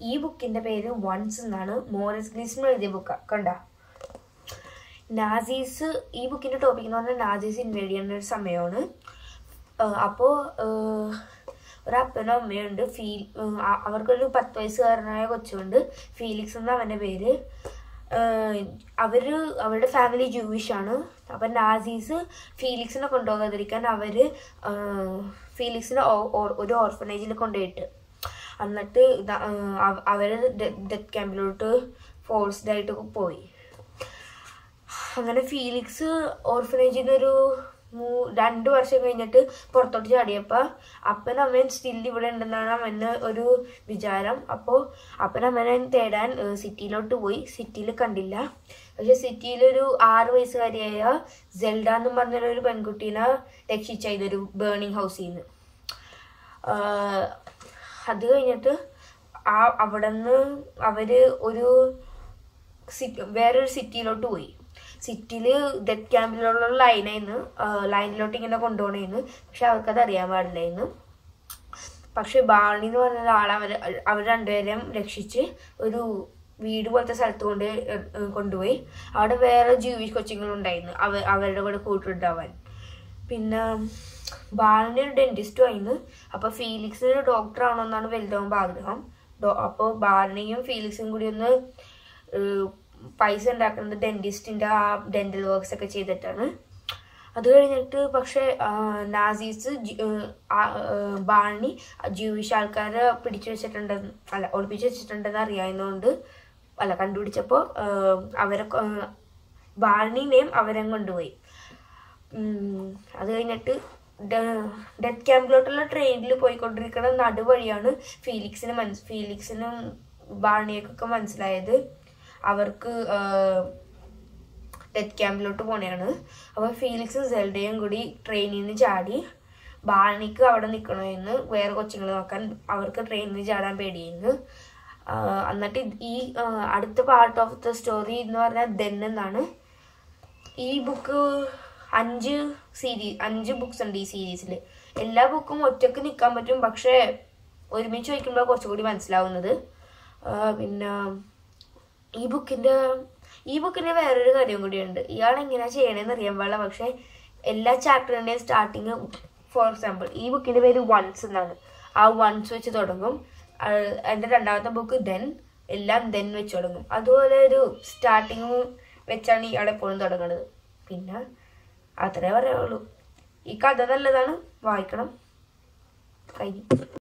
ഈ ബുക്കിന്റെ പേര് വൺസ് എന്നാണ് മോറിസ് ഗ്ലീസ്മർ എഴുതിയ ബുക്കാ കണ്ട നാസീസ് ഈ ബുക്കിന്റെ ടോപ്പിക് എന്ന് പറഞ്ഞാൽ നാസീസ് ഇൻവേഡ് ചെയ്യുന്ന ഒരു സമയമാണ് ആഹ് അപ്പോ ആഹ് ഒരു അപ്പനും അമ്മയുണ്ട് ഫീൽ ആഹ് അ- അവർക്കൊരു പത്ത് വയസ്സുകാരനായ കൊച്ചുണ്ട് ഫീലിക്സ് എന്ന അവന്റെ പേര് ആഹ് അവര് അവരുടെ ഫാമിലി ജൂവിഷ് ആണ് അപ്പൊ നാസീസ് ഫീലിക്സിനെ കൊണ്ടുപോകാതിരിക്കാൻ അവര് ആഹ് ഫീലിക്സിനെ ഓ- ഓ- ഒരു ഓർഫനേജിൽ കൊണ്ടുപോയിട്ട് എന്നിട്ട് ഇതാ- ആഹ് അവ- അവര് ഡെത്ത് ക്യാമ്പിലോട്ട് ഫോഴ്സ്ഡ് ആയിട്ട് പോയി അങ്ങനെ ഫീലിക്സ് ഓർഫനേജിൽ നിന്ന് ഒരു മൂ- രണ്ട് വർഷം കഴിഞ്ഞിട്ട് പുറത്തോട്ട് ചാടിയപ്പോ അപ്പനും അമ്മയും സ്റ്റിൽ ഇവിടെ ഉണ്ടെന്നാണ് അവന് ഒരു വിചാരം അപ്പോൾ അപ്പനും അമ്മനെ തേടാൻ ഏഹ്, സിറ്റിയിലോട്ട് പോയി സിറ്റിയിൽ കണ്ടില്ല പക്ഷെ സിറ്റിയിൽ ഒരു ആറ് വയസ്സുകാരിയായ സെൽഡ എന്ന് പറഞ്ഞൊരു ഒരു പെൺകുട്ടീനെ രക്ഷിച്ച ഇതൊരു ബേണിംഗ് ഹൗസിൽ നിന്ന് ആഹ് അത് കഴിഞ്ഞിട്ട് ആ അവിടെ നിന്ന് അവര് ഒരു സി- വേറൊരു സിറ്റിയിലോട്ട് പോയി സിറ്റിയില് ഡെത്ത് ക്യാമ്പിലുള്ള ലൈനായിരുന്നു ലൈനിലോട്ട് ഇങ്ങനെ കൊണ്ടുപോകണേന്ന് പക്ഷെ അവർക്കത് അറിയാൻ പാടില്ലായിരുന്നു പക്ഷെ ബാണി എന്ന് പറഞ്ഞ ആളെ അവർ അവർ രണ്ടുപേരെയും രക്ഷിച്ച് ഒരു വീട് പോലത്തെ സ്ഥലത്ത് കൊണ്ട് ഏഹ് കൊണ്ടുപോയി അവിടെ വേറെ ജൂവിഷ് കൊച്ചുങ്ങളുണ്ടായിരുന്നു അവ അവരുടെ കൂടെ കൂട്ടുണ്ടാവാൻ പിന്നെ ബാലന് ഒരു ഡെന്റിസ്റ്റും ആയിരുന്നു അപ്പൊ ഫീലിക്സ് ഒരു ഡോക്ടർ ആവണമെന്നാണ് വലുതാവുമ്പോൾ ആഗ്രഹം ഡോ- അപ്പൊ ബാലനെയും ഫീലിക്സും കൂടി ഒന്ന് ഏഹ്, പൈസ ഉണ്ടാക്കുന്നത് ഡെന്റിസ്റ്റിന്റെ ആ ഡെന്റൽ വർക്ക്സ് ഒക്കെ ചെയ്തിട്ടാണ് അത് കഴിഞ്ഞിട്ട് പക്ഷെ നാസീസ് ജി- ഏഹ്, ആ, ഏഹ്, ബാലനി ജൂവിഷ് ആൾക്കാരെ പിടിച്ചു വെച്ചിട്ടുണ്ടെന്ന് അല്ല ഒളിപ്പിച്ചു വെച്ചിട്ടുണ്ടെന്ന് അറിയാവുന്നതുകൊണ്ട് അല്ല കണ്ടുപിടിച്ചപ്പോ ഏഹ്, അവരെ കൊ- ഏഹ്, ബാലനിനെയും അവരെ കൊണ്ടുപോയി ഉം, അത് കഴിഞ്ഞിട്ട് ഡെത്ത് ക്യാമ്പിലോട്ടുള്ള ട്രെയിനിൽ പോയിക്കൊണ്ടിരിക്കുന്ന നടുവഴിയാണ് ഫീലിക്സിന് മനസ് ഫീലിക്സിനും ബാണിയൊക്കെ മനസ്സിലായത് അവർക്ക് ഡെത്ത് ക്യാമ്പിലോട്ട് പോണെയാണ് അപ്പോൾ ഫീലിക്സും സെൽഡയും കൂടി ട്രെയിനിൽ നിന്ന് ചാടി ബാണിക്ക് അവിടെ നിൽക്കണമെന്ന് വേറെ കൊച്ചുങ്ങൾ നോക്കാൻ അവർക്ക് ട്രെയിനിൽ നിന്ന് ചാടാൻ പേടിയായിരുന്നു ആഹ് എന്നിട്ട് ഈ ആഹ് അടുത്ത പാർട്ട് ഓഫ് ദ സ്റ്റോറി എന്ന് പറഞ്ഞാൽ ദെൻ എന്നാണ് ഈ ബുക്ക് അഞ്ച് സീരീ അഞ്ച് ബുക്സ് ഉണ്ട് ഈ സീരീസിൽ എല്ലാ ബുക്കും ഒറ്റക്ക് നിൽക്കാൻ പറ്റും പക്ഷേ ഒരുമിച്ച് വയ്ക്കുമ്പോൾ കുറച്ചുകൂടി മനസ്സിലാവുന്നത് ആ, പിന്നെ ഈ ബുക്കിന്റെ ഈ ബുക്കിന്റെ വേറൊരു കാര്യം കൂടിയുണ്ട് ഇയാൾ എങ്ങനെയാ ചെയ്യണേന്ന് അറിയാൻ പാടില്ല പക്ഷെ എല്ലാ ചാപ്റ്ററിന്റെയും സ്റ്റാർട്ടിങ് ഫോർ എക്സാമ്പിൾ ഈ ബുക്കിന്റെ പേര് വൺസ് എന്നാണ് ആ വൺസ് വെച്ച് തുടങ്ങും ആ, അതിന്റെ രണ്ടാമത്തെ ബുക്ക് ദെൻ എല്ലാം ദെൻ വെച്ച് തുടങ്ങും അതുപോലെ ഒരു സ്റ്റാർട്ടിങ് വെച്ചാണ് ഇയാൾ എപ്പോഴും തുടങ്ങുന്നത് പിന്നെ അത്രേ പറയാനുള്ളൂ ഈ കഥ നല്ലതാണ് വായിക്കണം കഴിഞ്ഞു